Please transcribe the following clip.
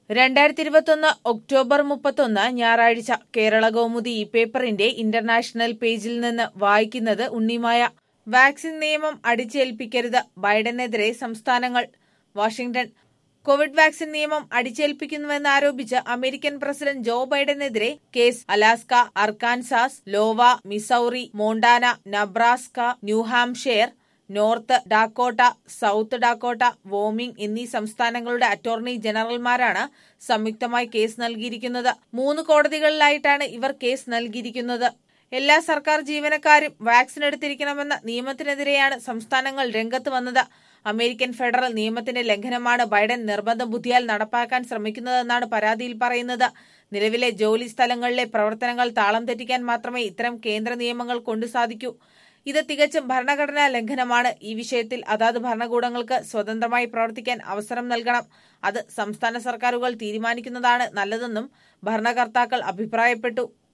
രണ്ടായിരത്തി ഇരുപത്തൊന്ന് ഒക്ടോബർ മുപ്പത്തൊന്ന് ഞായറാഴ്ച കേരള കൗമുദി ഈ പേപ്പറിന്റെ ഇന്റർനാഷണൽ പേജിൽ നിന്ന് വായിക്കുന്നത് ഉണ്ണിമായ വാക്സിൻ നിയമം അടിച്ചേൽപ്പിക്കരുത് ബൈഡനെതിരെ സംസ്ഥാനങ്ങൾ വാഷിംഗ്ടൺ കോവിഡ് വാക്സിൻ നിയമം അടിച്ചേൽപ്പിക്കുന്നുവെന്ന് ആരോപിച്ച് അമേരിക്കൻ പ്രസിഡന്റ് ജോ ബൈഡനെതിരെ case Alaska Arkansas Iowa Missouri Montana Nebraska New Hampshire North Dakota South Dakota Wyoming എന്നീ സംസ്ഥാനങ്ങളുടെ അറ്റോർണി ജനറൽമാരാണ് സംയുക്തമായി കേസ് നൽകിയിരിക്കുന്നത് മൂന്ന് കോടതികളിലായിട്ടാണ് ഇവർ കേസ് നൽകിയിരിക്കുന്നത് എല്ലാ സർക്കാർ ജീവനക്കാരും വാക്സിൻ എടുത്തിരിക്കണമെന്ന നിയമത്തിനെതിരെയാണ് സംസ്ഥാനങ്ങൾ രംഗത്ത് വന്നത് അമേരിക്കൻ ഫെഡറൽ നിയമത്തിന്റെ ലംഘനമാണ് ബൈഡൻ നിർബന്ധ ബുദ്ധിയാൽ നടപ്പാക്കാൻ ശ്രമിക്കുന്നതെന്നാണ് പരാതിയിൽ പറയുന്നത് നിലവിലെ ജോലി സ്ഥലങ്ങളിലെ പ്രവർത്തനങ്ങൾ താളം തെറ്റിക്കാൻ മാത്രമേ ഇത്തരം കേന്ദ്ര നിയമങ്ങൾ കൊണ്ടു സാധിക്കൂ ഇത് തികച്ചും ഭരണഘടനാ ലംഘനമാണ് ഈ വിഷയത്തിൽ അതാത് ഭരണകൂടങ്ങൾക്ക് സ്വതന്ത്രമായി പ്രവർത്തിക്കാൻ അവസരം നൽകണം അത് സംസ്ഥാന സർക്കാരുകൾ തീരുമാനിക്കുന്നതാണ് നല്ലതെന്നും ഭരണകർത്താക്കൾ അഭിപ്രായപ്പെട്ടു